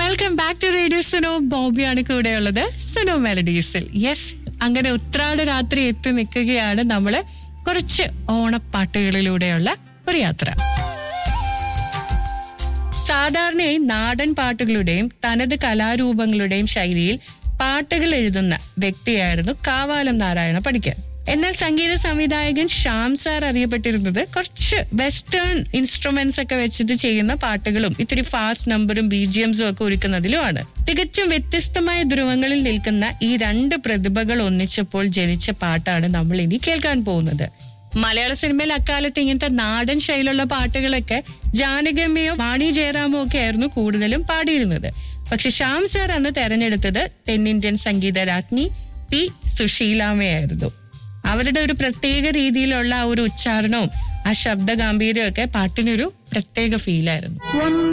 welcome back to radio Suno ബോബിയാണ് കൂടെയുള്ളത് Suno മെലഡീസിൽ yes അങ്ങനെ ഉത്രാട രാത്രി എത്തി നിൽക്കുകയാണ് നമ്മള് കുറച്ച് ഓണപ്പാട്ടുകളിലൂടെയുള്ള ഒരു യാത്ര സാധാരണയായി നാടൻ പാട്ടുകളുടെയും തനത് കലാരൂപങ്ങളുടെയും ശൈലിയിൽ പാട്ടുകൾ എഴുതുന്ന വ്യക്തിയായിരുന്നു കാവാലം നാരായണ പണിക്കർ എന്നാൽ സംഗീത സംവിധായകൻ ശ്യാം സാർ അറിയപ്പെട്ടിരുന്നത് കുറച്ച് വെസ്റ്റേൺ ഇൻസ്ട്രുമെന്റ്സ് ഒക്കെ വെച്ചിട്ട് ചെയ്യുന്ന പാട്ടുകളും ഇത്തിരി ഫാസ്റ്റ് നമ്പറും ബിജിഎംസും ഒക്കെ ഒരുക്കുന്നതിലുമാണ് തികച്ചും വ്യത്യസ്തമായ ധ്രുവങ്ങളിൽ നിൽക്കുന്ന ഈ രണ്ട് പ്രതിഭകൾ ഒന്നിച്ചപ്പോൾ ജനിച്ച പാട്ടാണ് നമ്മൾ ഇനി കേൾക്കാൻ പോകുന്നത് മലയാള സിനിമയിൽ അക്കാലത്ത് ഇങ്ങനത്തെ നാടൻ ശൈലിയുള്ള പാട്ടുകളൊക്കെ ജാനകമ്മയോ വാണി ജയറാമോ ഒക്കെ ആയിരുന്നു കൂടുതലും പാടിയിരുന്നത് പക്ഷെ ശ്യാം സാർ അന്ന് തെരഞ്ഞെടുത്തത് തെന്നിന്ത്യൻ സംഗീത രാജ്ഞി പി സുശീലാമയായിരുന്നു അവരുടെ ഒരു പ്രത്യേക രീതിയിലുള്ള ആ ഒരു ഉച്ചാരണവും ആ ശബ്ദ ഗാംഭീര്യവും ഒക്കെ പാട്ടിനൊരു പ്രത്യേക ഫീലായിരുന്നു